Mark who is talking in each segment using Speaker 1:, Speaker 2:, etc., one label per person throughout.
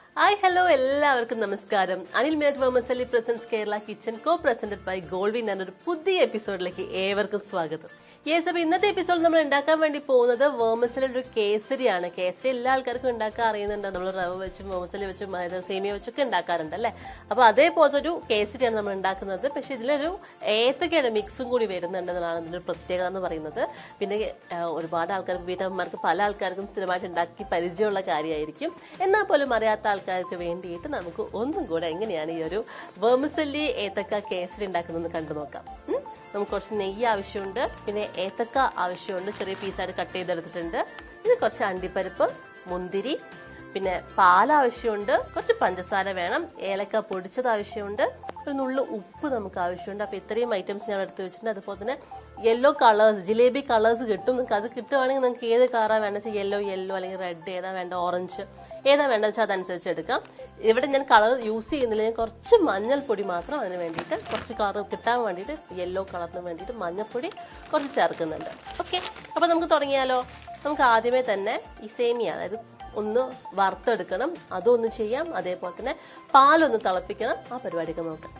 Speaker 1: Hi hello എല്ലാവർക്കും നമസ്കാരം അനിൽ മേറ്റ് vermicelli presents Kerala kitchen co-presented by ഗോൾവിൻ എന്നൊരു പുതിയ എപ്പിസോഡിലേക്ക് ഏവർക്കും സ്വാഗതം യെസ് അപ്പൊ ഇന്നത്തെ എപ്പിസോഡ് നമ്മൾ ഉണ്ടാക്കാൻ വേണ്ടി പോകുന്നത് വേമസലിന്റെ ഒരു കേസരിയാണ് കേസരി എല്ലാ ആൾക്കാർക്കും ഉണ്ടാക്കാൻ അറിയുന്നുണ്ട് നമ്മൾ റവ വെച്ചും വേമസലി വെച്ചും അതായത് സേമിയ വെച്ചൊക്കെ ഉണ്ടാക്കാറുണ്ട് അല്ലേ അപ്പൊ അതേപോലത്തെ ഒരു കേസരിയാണ് നമ്മൾ ഉണ്ടാക്കുന്നത് പക്ഷെ ഇതിലൊരു ഏത്തക്കയുടെ മിക്സും കൂടി വരുന്നുണ്ടെന്നാണ് ഇതിന്റെ ഒരു പ്രത്യേകത എന്ന് പറയുന്നത് പിന്നെ ആ, ഒരുപാട് ആൾക്കാർക്ക് വീട്ടമ്മമാർക്ക് പല ആൾക്കാർക്കും സ്ഥിരമായിട്ട് ഉണ്ടാക്കി പരിചയമുള്ള കാര്യമായിരിക്കും എന്നാൽ പോലും അറിയാത്ത ആൾക്കാർക്ക് വേണ്ടിയിട്ട് നമുക്ക് ഒന്നും കൂടെ എങ്ങനെയാണ് ഈ ഒരു വെർമിസല്ലി ഏത്തക്ക കേസരി ഉണ്ടാക്കുന്നതെന്ന് കണ്ടു നോക്കാം ഉം? നമുക്ക് കുറച്ച് നെയ്യ് ആവശ്യമുണ്ട് പിന്നെ ഏത്തക്ക ആവശ്യമുണ്ട് ചെറിയ പീസായിട്ട് കട്ട് ചെയ്തെടുത്തിട്ടുണ്ട് ഇത് കുറച്ച് അണ്ടിപ്പരിപ്പ് മുന്തിരി പിന്നെ പാൽ ആവശ്യമുണ്ട് കുറച്ച് പഞ്ചസാര വേണം ഏലക്ക പൊടിച്ചത് ആവശ്യമുണ്ട് ഒരു നുള്ളു ഉപ്പ് നമുക്ക് ആവശ്യമുണ്ട് അപ്പൊ ഇത്രയും ഐറ്റംസ് ഞാൻ എടുത്ത് വെച്ചിട്ടുണ്ട് അതുപോലെ തന്നെ യെല്ലോ കളേഴ്സ് ജിലേബി കളേഴ്സ് കിട്ടും നിങ്ങൾക്ക് അത് കിട്ടുവാണെങ്കിൽ നിങ്ങൾക്ക് ഏത് കളറാണ് വേണ്ടത് വെച്ചാൽ യെല്ലോ യെല്ലോ അല്ലെങ്കിൽ റെഡ് ഏതാ വേണ്ട ഓറഞ്ച് ഏതാ വേണ്ടത് വെച്ചാൽ അതനുസരിച്ച് എടുക്കാം ഇവിടെ ഞാൻ കളർ യൂസ് ചെയ്യുന്നില്ല ഞാൻ കുറച്ച് മഞ്ഞൾപ്പൊടി മാത്രം അതിന് വേണ്ടിയിട്ട് കുറച്ച് കളർ കിട്ടാൻ വേണ്ടിയിട്ട് യെല്ലോ കളറിന് വേണ്ടിയിട്ട് മഞ്ഞൾപ്പൊടി കുറച്ച് ചേർക്കുന്നുണ്ട് ഓക്കെ അപ്പൊ നമുക്ക് തുടങ്ങിയാലോ നമുക്ക് ആദ്യമേ തന്നെ ഈ സേമിയ അതായത് ഒന്ന് വറുത്തെടുക്കണം അതും ഒന്ന് ചെയ്യാം അതേപോലെ തന്നെ പാലൊന്ന് തിളപ്പിക്കണം ആ പരിപാടിയൊക്കെ നോക്കാം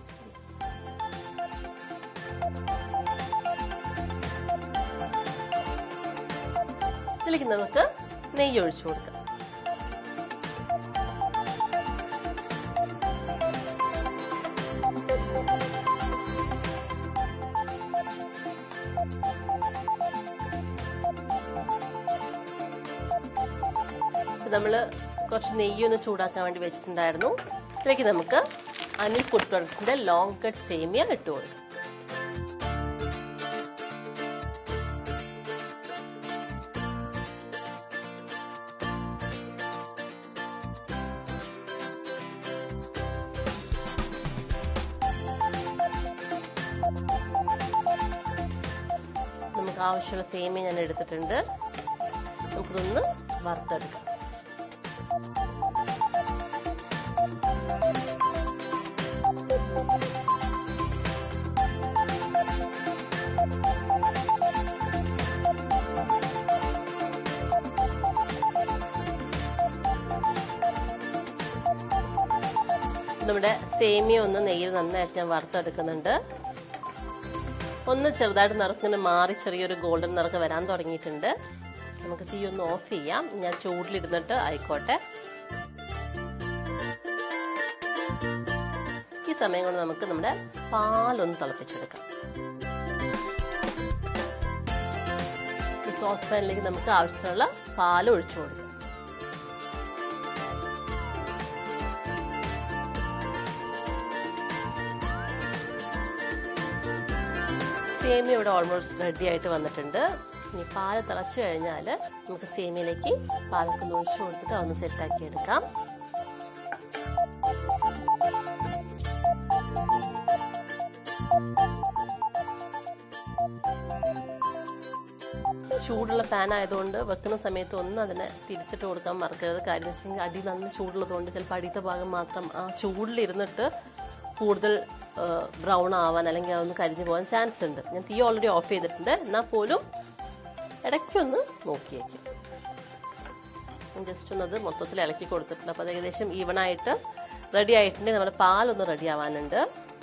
Speaker 1: ഇതിലേക്ക് നമുക്ക് നെയ്യ് ഒഴിച്ചു കൊടുക്കാം നമ്മൾ കുറച്ച് നെയ്യ് ഒന്ന് ചൂടാക്കാൻ വേണ്ടി വെച്ചിട്ടുണ്ടായിരുന്നു ഇതിലേക്ക് നമുക്ക് അനിൽ ഫുഡ് പ്രൊഡക്ട്സിന്റെ ലോങ് കട്ട് സേമിയ ഇട്ട് കൊടുക്കാം നമുക്ക് ആവശ്യമുള്ള സേമിയ ഞാൻ എടുത്തിട്ടുണ്ട് നമുക്കിതൊന്ന് വറുത്തെടുക്കാം നമ്മുടെ സേമിയ ഒന്ന് നെയ്യിൽ നന്നായിട്ട് ഞാൻ വറുത്തെടുക്കുന്നുണ്ട് ഒന്ന് ചെറുതായിട്ട് നിറക്കിന് മാറി ചെറിയൊരു ഗോൾഡൻ നിറക്ക് വരാൻ തുടങ്ങിയിട്ടുണ്ട് നമുക്ക് തീ ഒന്ന് ഓഫ് ചെയ്യാം ഞാൻ ചൂടിലിരുന്നിട്ട് ആയിക്കോട്ടെ ഈ സമയം കൊണ്ട് നമുക്ക് നമ്മുടെ പാലൊന്ന് തിളപ്പിച്ചെടുക്കാം ഈ സോസ് പാനിലേക്ക് നമുക്ക് ആവശ്യമുള്ള പാൽ ഒഴിച്ചു കൊടുക്കാം സേമിയ ഇവിടെ ഓൾമോസ്റ്റ് റെഡി ആയിട്ട് വന്നിട്ടുണ്ട് ഇനി പാല് തിളച്ചു കഴിഞ്ഞാൽ നമുക്ക് സേമിയയിലേക്ക് പാലൊക്കെ ഒന്ന് ഒഴിച്ചു കൊടുത്തിട്ട് ഒന്ന് സെറ്റാക്കി എടുക്കാം ചൂടുള്ള പാൻ ആയതുകൊണ്ട് വെക്കുന്ന സമയത്ത് ഒന്നും അതിനെ തിരിച്ചിട്ട് കൊടുക്കാൻ മറക്കരുത് കാര്യം എന്ന് വെച്ചാൽ അടി നല്ല ചൂടുള്ളതുകൊണ്ട് ചിലപ്പോൾ അടിയത്തെ ഭാഗം മാത്രം ആ ചൂടിലിരുന്നിട്ട് കൂടുതൽ ബ്രൗൺ ആവാൻ അല്ലെങ്കിൽ അതൊന്ന് കരിഞ്ഞു പോകാൻ ചാൻസ് ഉണ്ട് ഞാൻ തീ ഓൾറെഡി ഓഫ് ചെയ്തിട്ടുണ്ട് എന്നാൽ പോലും ഇടയ്ക്കൊന്ന് നോക്കിയേക്കും ജസ്റ്റ് ഒന്ന് അത് മൊത്തത്തിൽ ഇളക്കി കൊടുത്തിട്ടുണ്ട് അപ്പോൾ അത് ഏകദേശം ഈവൺ ആയിട്ട് റെഡി ആയിട്ടുണ്ടെങ്കിൽ നമ്മുടെ പാലൊന്ന് റെഡി ആവാനുണ്ട്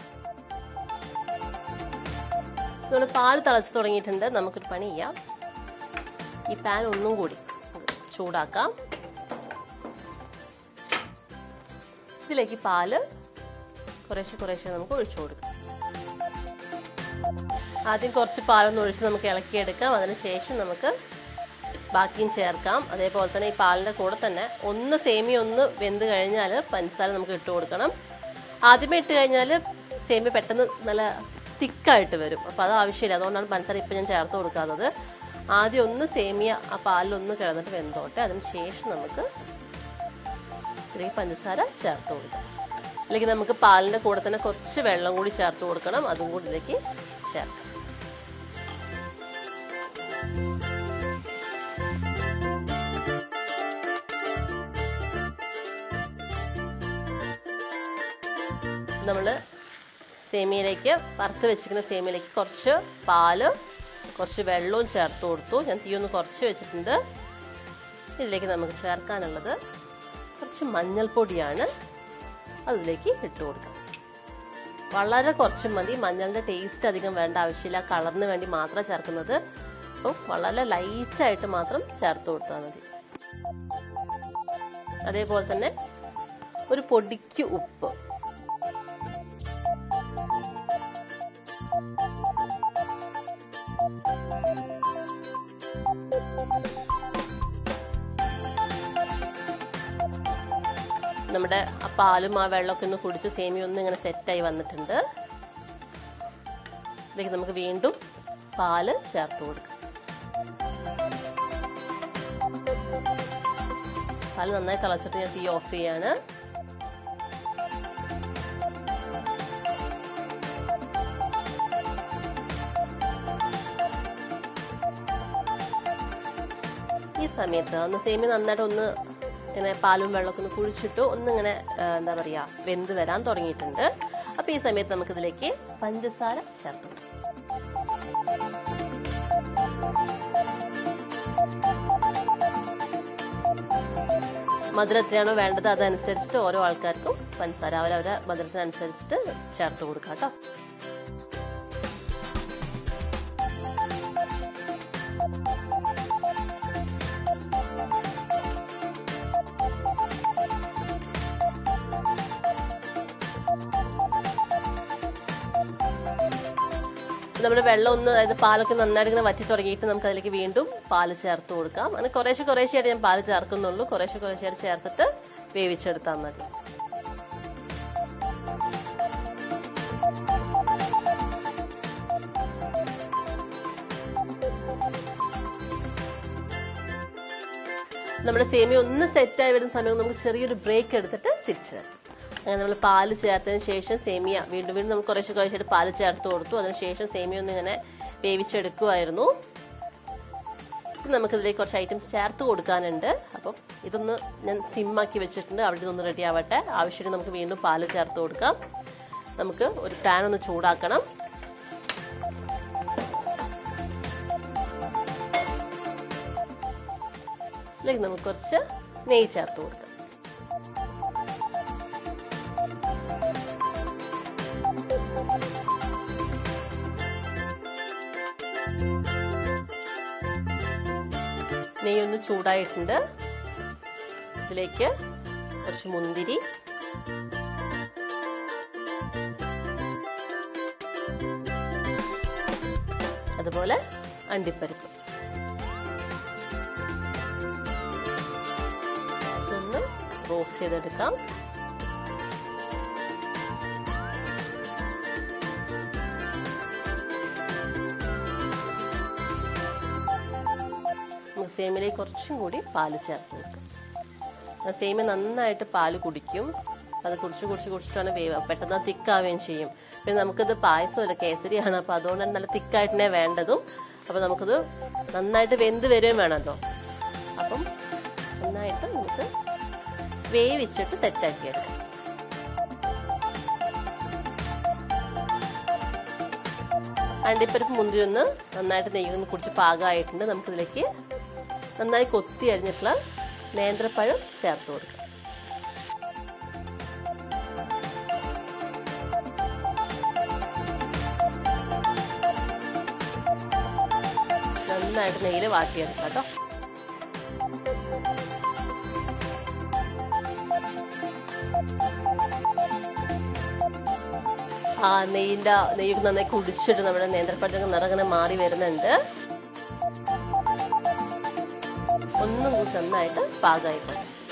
Speaker 1: നമ്മുടെ പാൽ തിളച്ച് തുടങ്ങിയിട്ടുണ്ട് നമുക്കൊരു പണി ചെയ്യാം ഈ പാൻ ഒന്നും കൂടി ചൂടാക്കാം ഇതിലേക്ക് പാല് കുറേശ്ശെ കുറേശ്ശെ നമുക്ക് ഒഴിച്ചു കൊടുക്കാം ആദ്യം കുറച്ച് പാലൊന്ന് ഒഴിച്ച് നമുക്ക് ഇളക്കിയെടുക്കാം അതിനുശേഷം നമുക്ക് ബാക്കിയും ചേർക്കാം അതേപോലെ തന്നെ ഈ പാലിൻ്റെ കൂടെ തന്നെ ഒന്ന് സേമിയ ഒന്ന് വെന്ത് കഴിഞ്ഞാൽ പഞ്ചസാര നമുക്ക് ഇട്ട് കൊടുക്കണം ആദ്യമേ ഇട്ട് കഴിഞ്ഞാൽ സേമിയ പെട്ടെന്ന് നല്ല തിക്കായിട്ട് വരും അപ്പോൾ അത് ആവശ്യമില്ല അതുകൊണ്ടാണ് പഞ്ചസാര ഇപ്പം ഞാൻ ചേർത്ത് കൊടുക്കാത്തത് ആദ്യം ഒന്ന് സേമിയ ആ പാലിലൊന്ന് കിടന്നിട്ട് വെന്തോട്ടെ അതിന് ശേഷം നമുക്ക് ഇതിലേക്ക് പഞ്ചസാര ചേർത്ത് കൊടുക്കാം അല്ലെങ്കിൽ നമുക്ക് പാലിൻ്റെ കൂടെ തന്നെ കുറച്ച് വെള്ളം കൂടി ചേർത്ത് കൊടുക്കണം അതും കൂടി ഇതിലേക്ക് ചേർക്കാം നമ്മൾ സേമിയയിലേക്ക് വറുത്ത് വെച്ചിരിക്കുന്ന സേമിയയിലേക്ക് കുറച്ച് പാല് കുറച്ച് വെള്ളവും ചേർത്ത് കൊടുത്തു ഞാൻ തീ ഒന്ന് കുറച്ച് വെച്ചിട്ടുണ്ട് ഇതിലേക്ക് നമുക്ക് ചേർക്കാനുള്ളത് കുറച്ച് മഞ്ഞൾപ്പൊടിയാണ് അതിലേക്ക് ഇട്ട് കൊടുക്കാം വളരെ കുറച്ച് മതി മഞ്ഞളിന്റെ ടേസ്റ്റ് അധികം വേണ്ട ആവശ്യമില്ല കളറിന് വേണ്ടി മാത്രം ചേർക്കുന്നത് അപ്പം വളരെ ലൈറ്റായിട്ട് മാത്രം ചേർത്ത് കൊടുത്താൽ മതി അതേപോലെ തന്നെ ഒരു പൊടിക്ക് ഉപ്പ് നമ്മുടെ ആ പാലും ആ വെള്ളമൊക്കെ ഒന്ന് കുടിച്ച് സേമിയ ഒന്ന് ഇങ്ങനെ സെറ്റായി വന്നിട്ടുണ്ട് ഇതിലേക്ക് നമുക്ക് വീണ്ടും പാല് ചേർത്ത് കൊടുക്കാം പാല് നന്നായി തിളച്ചിട്ട് ഞാൻ തീ ഓഫ് ചെയ്യാണ് ഈ സമയത്ത് ഒന്ന് സേമിയ നന്നായിട്ട് ഒന്ന് ഇങ്ങനെ പാലും വെള്ളമൊക്കെ ഒന്ന് കുഴിച്ചിട്ട് ഒന്നിങ്ങനെ ആ, എന്താ പറയാ വെന്ത് വരാൻ തുടങ്ങിയിട്ടുണ്ട് അപ്പൊ ഈ സമയത്ത് നമുക്ക് ഇതിലേക്ക് പഞ്ചസാര ചേർത്ത് കൊടുക്കാം മധുരം എത്രയാണോ വേണ്ടത് അതനുസരിച്ചിട്ട് ഓരോ ആൾക്കാർക്കും പഞ്ചസാര അവരവരെ മധുരത്തിനനുസരിച്ചിട്ട് ചേർത്ത് കൊടുക്കാം കേട്ടോ നമ്മുടെ വെള്ളം ഒന്ന് അതായത് പാലൊക്കെ നന്നായിട്ട് ഇങ്ങനെ വറ്റി തുടങ്ങിയിട്ട് നമുക്ക് അതിലേക്ക് വീണ്ടും പാല് ചേർത്ത് കൊടുക്കാം അങ്ങനെ കുറേശ്ശെ കുറേശ്ശെയായിട്ട് ഞാൻ പാല് ചേർക്കുന്നുള്ളൂ കുറേശ്ശെ കുറേശ്ശെയായിട്ട് ചേർത്തിട്ട് വേവിച്ചെടുത്താൽ മതി നമ്മുടെ സേമിയ ഒന്ന് സെറ്റായി വരുന്ന സമയം നമുക്ക് ചെറിയൊരു ബ്രേക്ക് എടുത്തിട്ട് തിരിച്ചു വരാം അങ്ങനെ നമ്മൾ പാല് ചേർത്തതിന് ശേഷം സേമിയ വീണ്ടും വീണ്ടും നമുക്ക് കുറേശ്ശെ കുറേശ്ശായിട്ട് പാല് ചേർത്ത് കൊടുത്തു അതിനുശേഷം സേമിയ ഒന്ന് ഇങ്ങനെ വേവിച്ചെടുക്കുമായിരുന്നു ഇപ്പം നമുക്കിതിലേക്ക് കുറച്ച് ഐറ്റംസ് ചേർത്ത് കൊടുക്കാനുണ്ട് അപ്പം ഇതൊന്ന് ഞാൻ സിമ്മാക്കി വെച്ചിട്ടുണ്ട് അവിടെ നിന്ന് റെഡി ആവട്ടെ ആവശ്യത്തിന് നമുക്ക് വീണ്ടും പാല് ചേർത്ത് കൊടുക്കാം നമുക്ക് ഒരു പാൻ ഒന്ന് ചൂടാക്കണം ഇതിലേക്ക് നമുക്ക് കുറച്ച് നെയ്യ് ചേർത്ത് കൊടുക്കാം നെയ്യ് ഒന്ന് ചൂടായിട്ടുണ്ട് ഇതിലേക്ക് കുറച്ച് മുന്തിരി അതുപോലെ അണ്ടിപ്പരിപ്പ് ഇതൊന്ന് റോസ്റ്റ് ചെയ്തെടുക്കാം നമുക്ക് സേമിയയിലേക്ക് കുറച്ചും കൂടി പാല് ചേർത്ത് കൊടുക്കാം ആ സേമിയ നന്നായിട്ട് പാല് കുടിക്കും അത് കുടിച്ച് കുടിച്ച് കുടിച്ചിട്ടാണ് വേവ് പെട്ടെന്ന് തിക്കാവുകയും ചെയ്യും പിന്നെ നമുക്കിത് പായസമല്ല കേസരിയാണ് അപ്പോൾ അതുകൊണ്ട് തന്നെ നല്ല തിക്കായിട്ടേ വേണ്ടതും അപ്പോൾ നമുക്കിത് നന്നായിട്ട് വെന്ത് വരികയും വേണമല്ലോ അപ്പം നന്നായിട്ട് നമുക്ക് വേവിച്ചിട്ട് സെറ്റാക്കി എടുക്കാം അണ്ടിപ്പരിപ്പ് മുന്തിരി ഒന്ന് നന്നായിട്ട് നെയ്യ് ഒന്ന് കുടിച്ച് പാകമായിട്ടുണ്ട് നമുക്കിതിലേക്ക് നന്നായി കൊത്തി അരിഞ്ഞിട്ടുള്ള നേന്ത്രപ്പഴം ചേർത്ത് കൊടുക്കാം നന്നായിട്ട് നെയ്യിൽ വാട്ടിയെടുക്കാം കേട്ടോ ആ നെയ്യിന്റെ നെയ്യൊക്കെ നന്നായി കുടിച്ചിട്ട് നമ്മുടെ നേന്ത്രപ്പഴത്തിന് നിറങ്ങനെ മാറി വരുന്നുണ്ട് ഒന്നും കൂടി നന്നായിട്ട് പാകമായിട്ട്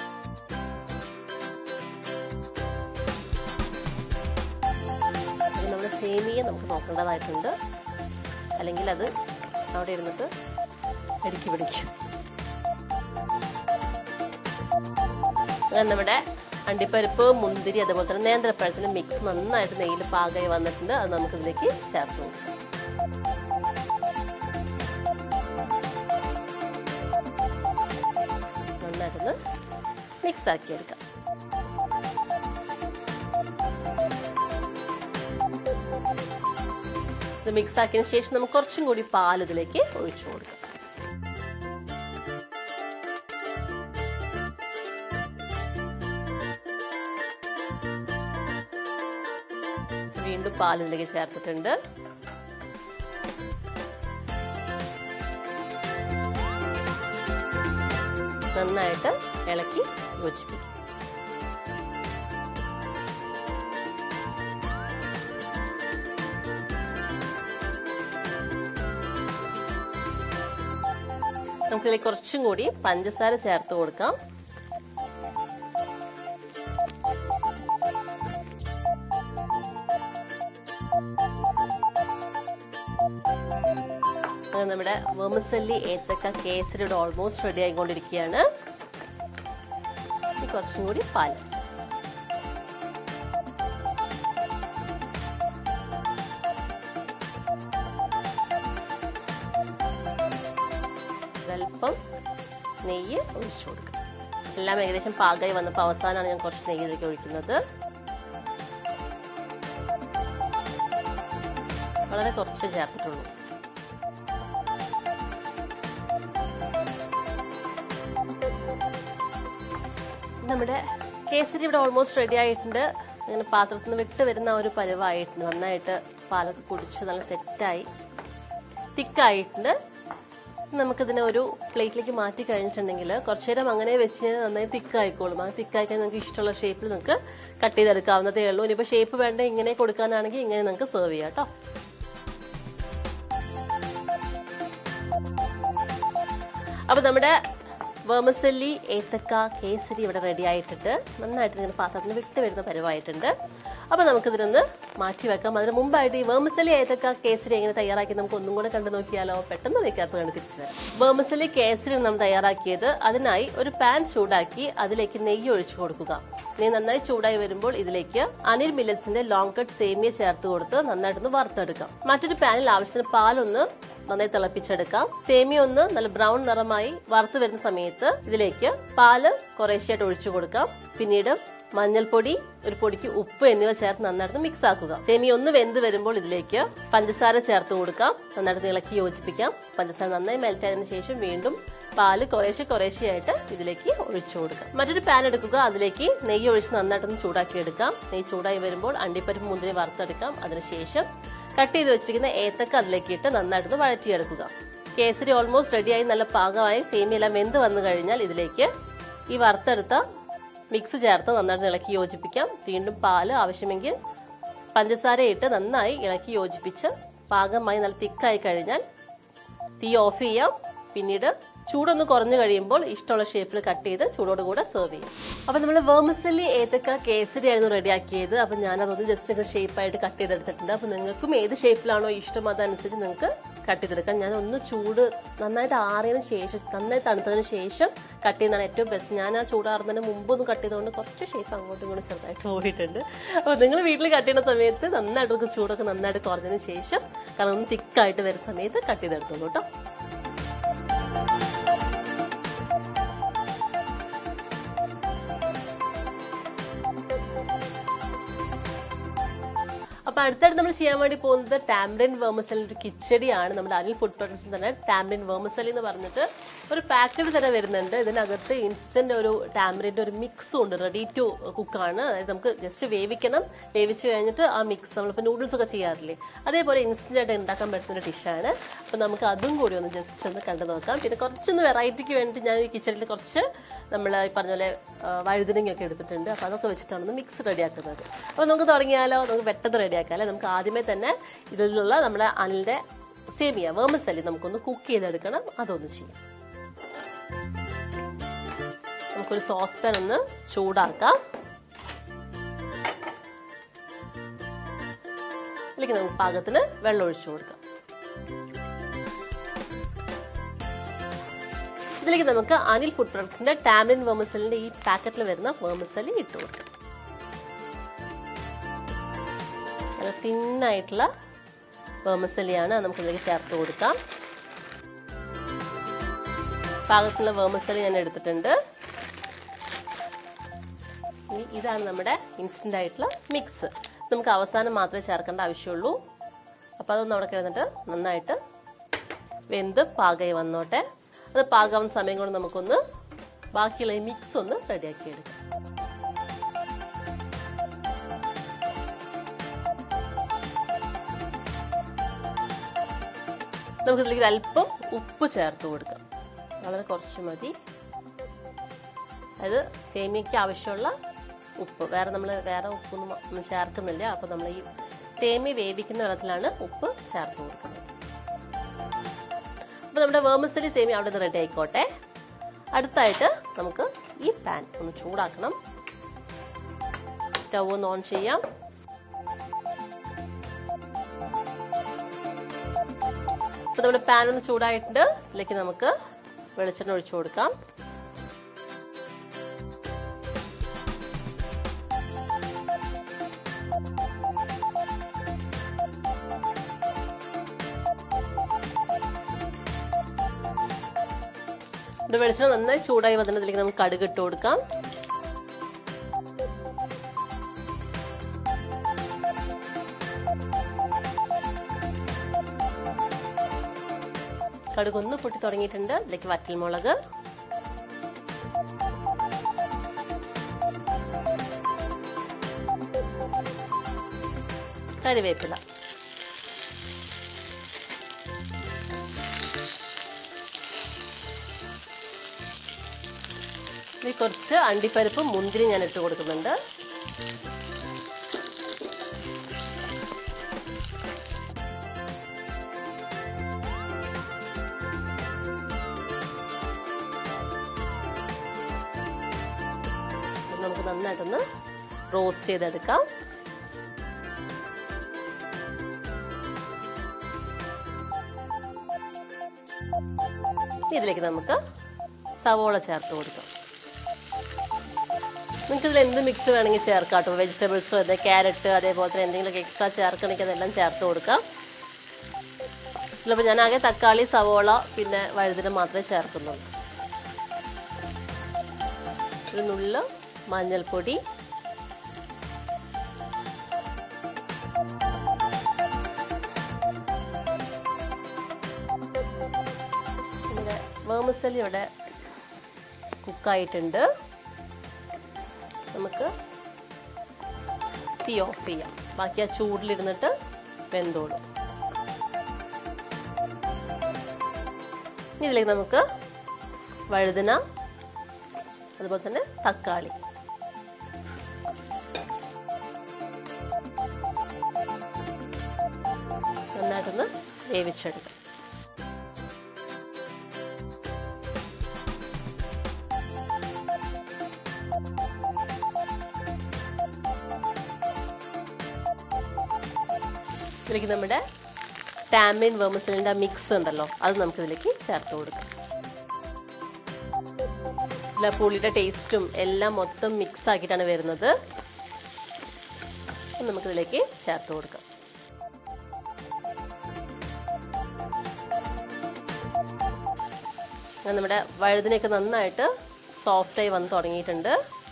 Speaker 1: നമ്മുടെ സേമിയ നമുക്ക് നോക്കേണ്ടതായിട്ടുണ്ട് അല്ലെങ്കിൽ അത് അവിടെ ഇരുന്നിട്ട് അടുക്കി പിടിക്കും അങ്ങനെ നമ്മുടെ അണ്ടിപ്പരിപ്പ് മുന്തിരി അതുപോലെ തന്നെ നേന്ത്രപ്പഴത്തിന്റെ മിക്സ് നന്നായിട്ട് നെയ്യിൽ പാകമായി വന്നിട്ടുണ്ട് അത് നമുക്കിതിലേക്ക് ചേർത്ത് കൊടുക്കാം നന്നായിട്ടൊന്ന് മിക്സ് ആക്കി എടുക്കാം ഇത് മിക്സ് ആക്കിയതിന് ശേഷം നമുക്ക് കുറച്ചും കൂടി പാൽ ഇതിലേക്ക് ഒഴിച്ചു കൊടുക്കാം വീണ്ടും പാൽ ഇതിലേക്ക് ചേർത്തിട്ടുണ്ട് നന്നായിട്ട് ഇളക്കി യോജിപ്പിക്കും നമുക്കിതിലേക്ക് കുറച്ചും കൂടി പഞ്ചസാര ചേർത്ത് കൊടുക്കാം അങ്ങനെ നമ്മുടെ വെമസല്ലി ഏത്തക്ക കേസരി ഇവിടെ ഓൾമോസ്റ്റ് റെഡി ആയിക്കൊണ്ടിരിക്കുകയാണ് ഇനി കുറച്ചും കൂടി പാൽ ഒരല്പം നെയ്യ് ഒഴിച്ചു കൊടുക്കുക എല്ലാം ഏകദേശം പാകമായി വന്നപ്പോൾ അവസാനമാണ് ഞാൻ കുറച്ച് നെയ്യ് ഇതിലേക്ക് ഒഴിക്കുന്നത് വളരെ കുറച്ച് ചേർത്തിട്ടുള്ളൂ നമ്മുടെ കേസരി ഇവിടെ ഓൾമോസ്റ്റ് റെഡി ആയിട്ടുണ്ട് അങ്ങനെ പാത്രത്തിൽ നിന്ന് വിട്ട് വരുന്ന ആ ഒരു പരുവായിട്ടുണ്ട് നന്നായിട്ട് പാലൊക്കെ കുടിച്ച് നല്ല സെറ്റായി തിക്കായിട്ടുണ്ട് നമുക്കിതിനെ ഒരു പ്ലേറ്റിലേക്ക് മാറ്റി കഴിഞ്ഞിട്ടുണ്ടെങ്കിൽ കുറച്ചു നേരം അങ്ങനെ വെച്ച് കഴിഞ്ഞാൽ നന്നായി തിക്കായിക്കോളും ആ തിക്കായി കഴിഞ്ഞാൽ നമുക്ക് ഇഷ്ടമുള്ള ഷേപ്പിൽ നമുക്ക് കട്ട് ചെയ്തെടുക്കാവുന്നതേ ഉള്ളൂ ഇനിയിപ്പോൾ ഷേപ്പ് വേണ്ട ഇങ്ങനെ കൊടുക്കാനാണെങ്കിൽ ഇങ്ങനെ നമുക്ക് സെർവ് ചെയ്യാം കേട്ടോ അപ്പൊ നമ്മുടെ വേമസല്ലി ഏത്തക്ക കേസരി ഇവിടെ റെഡി ആയിട്ടുണ്ട് നന്നായിട്ട് ഇങ്ങനെ പാത്രത്തിന് വിട്ട് വരുന്ന പരുവായിട്ടുണ്ട് അപ്പൊ നമുക്കിതിനൊന്ന് മാറ്റി വെക്കാം അതിന് മുമ്പായിട്ട് ഈ വേമസല്ലി ഏത്തക്ക കേസരി എങ്ങനെ തയ്യാറാക്കി നമുക്ക് ഒന്നും കൂടെ കണ്ടു നോക്കിയാലോ പെട്ടെന്ന് വെക്കാത്ത കണ്ട് തിരിച്ചു വരാം വേമസല്ലി കേസരി നമ്മൾ തയ്യാറാക്കിയത് അതിനായി ഒരു പാൻ ചൂടാക്കി അതിലേക്ക് നെയ്യ് ഒഴിച്ചു കൊടുക്കുക നെയ്യ് നന്നായി ചൂടായി വരുമ്പോൾ ഇതിലേക്ക് അനിൽ മില്ലറ്റ്സിന്റെ ലോങ് കട്ട് സേമിയ ചേർത്ത് കൊടുത്ത് നന്നായിട്ടൊന്ന് വറുത്തെടുക്കാം മറ്റൊരു പാനിൽ ആവശ്യത്തിന് പാലൊന്ന് നന്നായി തിളപ്പിച്ചെടുക്കാം സേമിയ ഒന്ന് നല്ല ബ്രൗൺ നിറമായി വറുത്ത് വരുന്ന സമയത്ത് ഇതിലേക്ക് പാല് കുറേശ്ശായിട്ട് ഒഴിച്ചു കൊടുക്കാം പിന്നീട് മഞ്ഞൾപ്പൊടി ഒരു പൊടിക്ക് ഉപ്പ് എന്നിവ ചേർത്ത് നന്നായിട്ട് മിക്സ് ആക്കുക സേമിയ ഒന്ന് വെന്ത് വരുമ്പോൾ ഇതിലേക്ക് പഞ്ചസാര ചേർത്ത് കൊടുക്കാം നന്നായിട്ട് ഇളക്കി യോജിപ്പിക്കാം പഞ്ചസാര നന്നായി മെൽറ്റ് ആയതിനു ശേഷം വീണ്ടും പാല് കുറേശ്ശെ കുറേശ്ശെയായിട്ട് ഇതിലേക്ക് ഒഴിച്ചു കൊടുക്കാം മറ്റൊരു പാൻ എടുക്കുക അതിലേക്ക് നെയ്യ് ഒഴിച്ച് നന്നായിട്ടൊന്ന് ചൂടാക്കി എടുക്കാം നെയ്യ് ചൂടായി വരുമ്പോൾ അണ്ടിപ്പരിപ്പ് മുന്തിരി വറുത്തെടുക്കാം അതിനുശേഷം കട്ട് ചെയ്ത് വെച്ചിരിക്കുന്ന ഏത്തക്ക അതിലേക്ക് ഇട്ട് നന്നായിട്ടൊന്ന് വഴറ്റിയെടുക്കുക കേസരി ഓൾമോസ്റ്റ് റെഡിയായി നല്ല പാകമായി സേമിയെല്ലാം വെന്ത് വന്നു കഴിഞ്ഞാൽ ഇതിലേക്ക് ഈ വറുത്തെടുത്ത മിക്സ് ചേർത്ത് നന്നായിട്ട് ഇളക്കി യോജിപ്പിക്കാം വീണ്ടും പാല് ആവശ്യമെങ്കിൽ പഞ്ചസാര ഇട്ട് നന്നായി ഇളക്കി യോജിപ്പിച്ച് പാകമായി നല്ല തിക്കായി കഴിഞ്ഞാൽ തീ ഓഫ് ചെയ്യാം പിന്നീട് ചൂടൊന്ന് കുറഞ്ഞു കഴിയുമ്പോൾ ഇഷ്ടമുള്ള ഷേപ്പിൽ കട്ട് ചെയ്ത് ചൂടോടുകൂടെ സെർവ് ചെയ്യും അപ്പൊ നമ്മൾ വേമസലി ഏത്തക്ക കേസരി ആയിരുന്നു റെഡിയാക്കിയത് അപ്പൊ ഞാൻ അതൊന്ന് ജസ്റ്റ് ഒക്കെ ഷേപ്പായിട്ട് കട്ട് ചെയ്തെടുത്തിട്ടുണ്ട് അപ്പൊ നിങ്ങൾക്കും ഏത് ഷേപ്പിലാണോ ഇഷ്ടം അതനുസരിച്ച് നിങ്ങൾക്ക് കട്ട് ചെയ്തെടുക്കാം ഞാൻ ഒന്ന് ചൂട് നന്നായിട്ട് ആറിയതിന് ശേഷം നന്നായി തണുത്തതിന് ശേഷം കട്ട് ചെയ്യുന്നതാണ് ഏറ്റവും ബെസ്റ്റ് ഞാൻ ആ ചൂടാറുന്നതിന് മുമ്പ് ഒന്ന് കട്ട് ചെയ്തുകൊണ്ട് കുറച്ച് ഷേപ്പ് അങ്ങോട്ടും ഇങ്ങോട്ടും ചെറുതായിട്ട് പോയിട്ടുണ്ട് അപ്പോൾ നിങ്ങൾ വീട്ടിൽ കട്ട് ചെയ്യുന്ന സമയത്ത് നന്നായിട്ട് നമുക്ക് ചൂടൊക്കെ നന്നായിട്ട് കുറഞ്ഞതിന് ശേഷം കാരണം ഒന്ന് തിക്കായിട്ട് വരുന്ന സമയത്ത് കട്ട് ചെയ്തെടുത്തോളൂ കേട്ടോ അപ്പൊ അടുത്തായിട്ട് നമ്മൾ ചെയ്യാൻ വേണ്ടി പോകുന്നത് ടാംബ്രിൻ വേമസലിന്റെ ഒരു കിച്ചടിയാണ് നമ്മുടെ അനിൽ ഫുഡ് പ്രൊഡക്ട്സ് തന്നെ ടാംബ്രിൻ വേമസലി എന്ന് പറഞ്ഞിട്ട് ഒരു പാക്കറ്റ് തന്നെ വരുന്നുണ്ട് ഇതിനകത്ത് ഇൻസ്റ്റന്റ് ഒരു ടാംബ്രിന്റെ ഒരു മിക്സും ഉണ്ട് റെഡി ടു കുക്കാണ് അതായത് നമുക്ക് ജസ്റ്റ് വേവിക്കണം വേവിച്ച് കഴിഞ്ഞിട്ട് ആ മിക്സ് നമ്മളിപ്പോൾ നൂഡിൽസ് ഒക്കെ ചെയ്യാറില്ലേ അതേപോലെ ഇൻസ്റ്റന്റ് ആയിട്ട് ഉണ്ടാക്കാൻ പറ്റുന്ന ഒരു ഡിഷാണ് അപ്പൊ നമുക്ക് അതും കൂടി ഒന്ന് ജസ്റ്റ് ഒന്ന് കണ്ടു നോക്കാം പിന്നെ കുറച്ചൊന്ന് വെറൈറ്റിക്ക് വേണ്ടി ഞാൻ ഈ കിച്ചണിൽ കുറച്ച് നമ്മൾ ഈ പറഞ്ഞ പോലെ വഴുതനങ്ങ ഒക്കെ എടുത്തിട്ടുണ്ട് അപ്പോൾ അതൊക്കെ വെച്ചിട്ടാണ് ഒന്ന് മിക്സ് റെഡിയാക്കുന്നത് അപ്പോൾ നമുക്ക് തുടങ്ങിയാലോ നമുക്ക് പെട്ടെന്ന് റെഡിയാക്കാം അല്ലേ നമുക്ക് ആദ്യമേ തന്നെ ഇതിലുള്ള നമ്മുടെ അനിലിന്റെ സേമിയ വേമസലി നമുക്കൊന്ന് കുക്ക് ചെയ്തെടുക്കണം അതൊന്ന് ചെയ്യാം നമുക്കൊരു സോസ് പാൻ ഒന്ന് ചൂടാക്കാം ഇതിലേക്ക് നമുക്ക് പാകത്തിന് വെള്ളം ഒഴിച്ചു കൊടുക്കാം ഇതിലേക്ക് നമുക്ക് അനിൽ ഫുഡ് പ്രൊഡക്ട്സിന്റെ ടാമിൻ വേമസലിന്റെ ഈ പാക്കറ്റിൽ വരുന്ന വേമസലി ഇട്ട് കൊടുക്കാം നല്ല തിന്നായിട്ടുള്ള വേമസലിയാണ് നമുക്ക് ഇതിലേക്ക് ചേർത്ത് കൊടുക്കാം പാകത്തിലുള്ള വേമസലി ഞാൻ എടുത്തിട്ടുണ്ട് ഇനി ഇതാണ് നമ്മുടെ ഇൻസ്റ്റന്റ് ആയിട്ടുള്ള മിക്സ് നമുക്ക് അവസാനം മാത്രമേ ചേർക്കേണ്ട ആവശ്യമുള്ളൂ അപ്പോൾ അതൊന്ന് അവിടെ കിടന്നിട്ട് നന്നായിട്ട് വെന്ത് പാകമായി വന്നോട്ടെ അത് പാകാവുന്ന സമയം കൊണ്ട് നമുക്കൊന്ന് ബാക്കിയുള്ള ഈ മിക്സ് ഒന്ന് റെഡിയാക്കി എടുക്കാം നമുക്ക് ഇതിലേക്ക് അല്പം ഉപ്പ് ചേർത്ത് കൊടുക്കാം വളരെ കുറച്ച് മതി അത് സേമിയയ്ക്ക് ആവശ്യമുള്ള ഉപ്പ് വേറെ നമ്മൾ വേറെ ഉപ്പൊന്നും ഒന്നും ചേർക്കുന്നില്ല അപ്പോൾ നമ്മൾ ഈ സേമിയ വേവിക്കുന്ന വെള്ളത്തിലാണ് ഉപ്പ് ചേർത്ത് കൊടുക്കുന്നത് അപ്പോൾ നമ്മുടെ വേമസലി സേമിയ അവിടെ നിന്ന് റെഡി ആയിക്കോട്ടെ അടുത്തായിട്ട് നമുക്ക് ഈ പാൻ ഒന്ന് ചൂടാക്കണം സ്റ്റവ് ഒന്ന് ഓൺ ചെയ്യാം അപ്പോൾ നമ്മുടെ പാൻ ഒന്ന് ചൂടായിട്ടുണ്ട് ഇതിലേക്ക് നമുക്ക് വെളിച്ചെണ്ണ ഒഴിച്ചു കൊടുക്കാം ഇത് വെളിച്ചെണ്ണ നന്നായി ചൂടായി വന്നതിലേക്ക് നമുക്ക് കടുക് ഇട്ട് കൊടുക്കാം കടുക് ഒന്ന് പൊട്ടി തുടങ്ങിയിട്ടുണ്ട് ഇതിലേക്ക് വറ്റൽമുളക് കറിവേപ്പില ഇതിൽ കുറച്ച് അണ്ടിപ്പരിപ്പ് മുന്തിരി ഞാൻ ഇട്ട് കൊടുക്കുന്നുണ്ട് ഇത് നമുക്ക് നന്നായിട്ടൊന്ന് റോസ്റ്റ് ചെയ്തെടുക്കാം ഇതിലേക്ക് നമുക്ക് സവോള ചേർത്ത് കൊടുക്കാം നിങ്ങൾക്ക് ഇതിൽ എന്ത് മിക്സ് വേണമെങ്കിൽ ചേർക്കാം കേട്ടോ വെജിറ്റബിൾസോ അതെ ക്യാരറ്റ് അതേപോലെ തന്നെ എന്തെങ്കിലും എക്സ്ട്രാ ചേർക്കണമെങ്കിൽ അതെല്ലാം ചേർത്ത് കൊടുക്കാം ഇതിലിപ്പോൾ ഞാൻ ആകെ തക്കാളി സവോള പിന്നെ വഴുതിന മാത്രമേ ചേർക്കുന്നുള്ളൂ ഒരു നുള്ള മഞ്ഞൾപ്പൊടി പിന്നെ വേമസലി ഇവിടെ കുക്കായിട്ടുണ്ട് നമുക്ക് തീ ഓഫ് ചെയ്യാം ബാക്കി ആ ചൂടിലിരുന്നിട്ട് വെന്തോളും ഇനി ഇതിലേക്ക് നമുക്ക് വഴുതന അതുപോലെ തന്നെ തക്കാളി നന്നായിട്ടൊന്ന് വേവിച്ചെടുക്കാം ഇതിലേക്ക് നമ്മുടെ ടാമിൻ വെർമസലിൻ്റെ മിക്സ് ഉണ്ടല്ലോ അത് നമുക്ക് ഇതിലേക്ക് ചേർത്ത് കൊടുക്കാം ഇതിലെ പുളിയുടെ ടേസ്റ്റും എല്ലാം മൊത്തം മിക്സ് ആക്കിയിട്ടാണ് വരുന്നത് അത് നമുക്കിതിലേക്ക് ചേർത്ത് കൊടുക്കാം അങ്ങനെ നമ്മുടെ വഴുതിനൊക്കെ നന്നായിട്ട് സോഫ്റ്റായി വന്ന് തുടങ്ങിയിട്ടുണ്ട്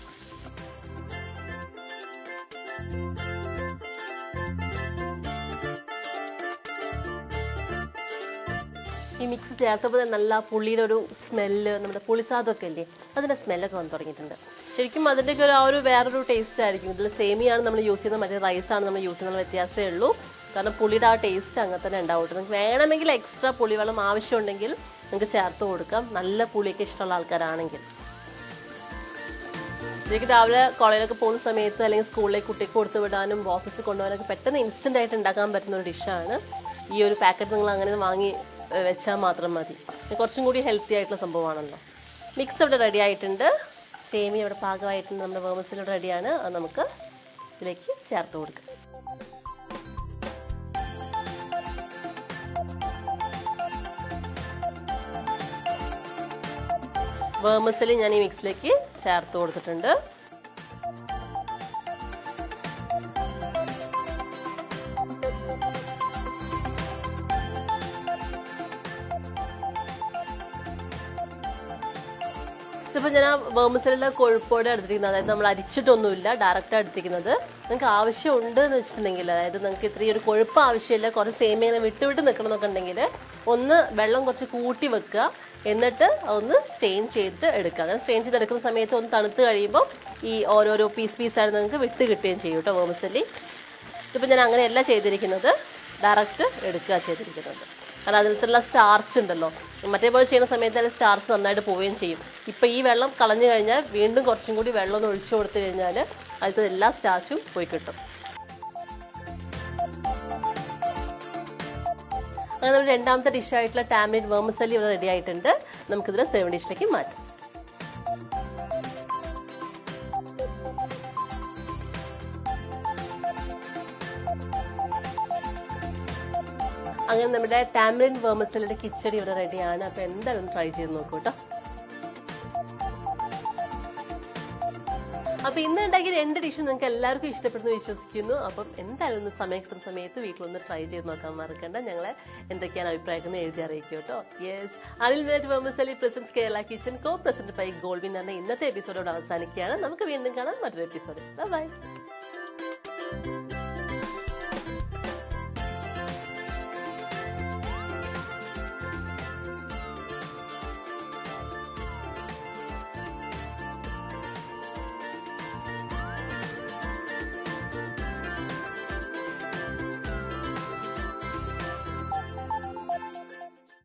Speaker 1: ഈ മിക്സ് ചേർത്തപ്പോൾ തന്നെ നല്ല പുള്ളിയുടെ ഒരു സ്മെല്ല് നമ്മുടെ പുളിസാദമൊക്കെ ഇല്ലേ അതിൻ്റെ സ്മെല്ലൊക്കെ വന്ന് തുടങ്ങിയിട്ടുണ്ട് ശരിക്കും അതിൻ്റെയൊക്കെ ഒരു ആ ഒരു വേറൊരു ടേസ്റ്റ് ആയിരിക്കും ഇതിൽ സേമിയാണ് നമ്മൾ യൂസ് ചെയ്യുന്നത് മറ്റേ റൈസാണ് നമ്മൾ യൂസ് ചെയ്യുന്ന വ്യത്യാസമേ ഉള്ളൂ കാരണം പുളിയുടെ ആ ടേസ്റ്റ് അങ്ങനെ തന്നെ ഉണ്ടാവും കേട്ടോ. നിങ്ങൾക്ക് വേണമെങ്കിൽ എക്സ്ട്രാ പുളിവെള്ളം ആവശ്യമുണ്ടെങ്കിൽ നിങ്ങൾക്ക് ചേർത്ത് കൊടുക്കാം നല്ല പുളിയൊക്കെ ഇഷ്ടമുള്ള ആൾക്കാരാണെങ്കിൽ ഇതിലേക്ക് രാവിലെ കോളേജിലൊക്കെ പോകുന്ന സമയത്ത് അല്ലെങ്കിൽ സ്കൂളിലേക്ക് കുട്ടിക്ക് കൊടുത്തു വിടാനും ഓഫീസിൽ കൊണ്ടുപോകാനൊക്കെ പെട്ടെന്ന് ഇൻസ്റ്റൻ്റ് ആയിട്ട് ഉണ്ടാക്കാൻ പറ്റുന്ന ഒരു ഡിഷാണ് ഈ ഒരു പാക്കറ്റ് നിങ്ങൾ അങ്ങനെ വാങ്ങി ഏഹ്, വെച്ചാൽ മാത്രം മതി ഇത് കുറച്ചും കൂടി ഹെൽത്തി ആയിട്ടുള്ള സംഭവമാണല്ലോ മിക്സ് ഇവിടെ റെഡി ആയിട്ടുണ്ട് സേമി ഇവിടെ പാകമായിട്ടുണ്ട് നമ്മുടെ വേമസിലൂടെ റെഡിയാണ് അത് നമുക്ക് ഇതിലേക്ക് ചേർത്ത് കൊടുക്കാം വേമസലി ഞാൻ ഈ മിക്സിലേക്ക് ചേർത്ത് കൊടുത്തിട്ടുണ്ട് ഇതിപ്പോൾ ഞാൻ ആ വേമസലിൻ്റെ കൊഴുപ്പോടെ എടുത്തിരിക്കുന്നത് അതായത് നമ്മൾ അരിച്ചിട്ടൊന്നുമില്ല ഡയറക്റ്റ് എടുത്തിരിക്കുന്നത് നിങ്ങൾക്ക് ആവശ്യമുണ്ട് എന്ന് വെച്ചിട്ടുണ്ടെങ്കിൽ അതായത് നിങ്ങൾക്ക് ഇത്രയും ഒരു കൊഴുപ്പ് ആവശ്യമില്ല കുറച്ച് സേമിയ ഇങ്ങനെ വിട്ട് വിട്ട് നിൽക്കണം എന്നൊക്കെ ഉണ്ടെങ്കിൽ ഒന്ന് വെള്ളം കുറച്ച് കൂട്ടി വെക്കുക എന്നിട്ട് ഒന്ന് സ്റ്റെയിൻ ചെയ്തിട്ട് എടുക്കുക അങ്ങനെ സ്റ്റെയിൻ ചെയ്ത് എടുക്കുന്ന സമയത്ത് ഒന്ന് തണുത്ത് കഴിയുമ്പോൾ ഈ ഓരോരോ പീസ് പീസായിട്ട് നിങ്ങൾക്ക് വിട്ട് കിട്ടുകയും ചെയ്യും കേട്ടോ വേമസലി ഇതിപ്പോൾ ഞാൻ അങ്ങനെയല്ല ചെയ്തിരിക്കുന്നത് ഡയറക്റ്റ് എടുക്കുക ചെയ്തിരിക്കുന്നത് കാരണം അതിനകത്തുള്ള സ്റ്റാർച്ച് ഉണ്ടല്ലോ മറ്റേ പോലെ ചെയ്യുന്ന സമയത്ത് അതിൽ സ്റ്റാർച്ച് നന്നായിട്ട് പോവുകയും ചെയ്യും ഇപ്പം ഈ വെള്ളം കളഞ്ഞു കഴിഞ്ഞാൽ വീണ്ടും കുറച്ചും കൂടി വെള്ളം ഒന്ന് ഒഴിച്ചു കൊടുത്തു കഴിഞ്ഞാൽ അതിലത്തെ എല്ലാ സ്റ്റാർച്ചും പോയി കിട്ടും അങ്ങനെ നമ്മുടെ രണ്ടാമത്തെ ഡിഷായിട്ടുള്ള ടാമിൻ വേമസലി ഇവിടെ റെഡി ആയിട്ടുണ്ട് നമുക്കിതിനെ സെവൻ ഡിഷിലേക്ക് മാറ്റാം അങ്ങനെ നമ്മുടെ ടാമറിൻ വേമസലിയുടെ കിച്ചടി ഇവിടെ റെഡിയാണ് അപ്പൊ എന്തായാലും ട്രൈ ചെയ്ത് നോക്കൂ കേട്ടോ അപ്പൊ ഇന്ന് ഉണ്ടാക്കിയ രണ്ട് ഡിഷ് നിങ്ങൾക്ക് എല്ലാവർക്കും ഇഷ്ടപ്പെടുന്നു വിശ്വസിക്കുന്നു അപ്പം എന്തായാലും ഒന്ന് സമയം കിട്ടുന്ന സമയത്ത് വീട്ടിലൊന്ന് ട്രൈ ചെയ്ത് നോക്കാൻ മറക്കണ്ട ഞങ്ങളെ എന്തൊക്കെയാണ് അഭിപ്രായങ്ങൾ എഴുതി അറിയിക്കും കേട്ടോ യെസ് അനിൽ മേറ്റ് vermicelli presents Kerala kitchen co-present by ഗോൾവിൻ എന്ന ഇന്നത്തെ എപ്പിസോഡോട് അവസാനിക്കുകയാണ് നമുക്ക് വീണ്ടും കാണാം മറ്റൊരു എപ്പിസോഡ് ബൈ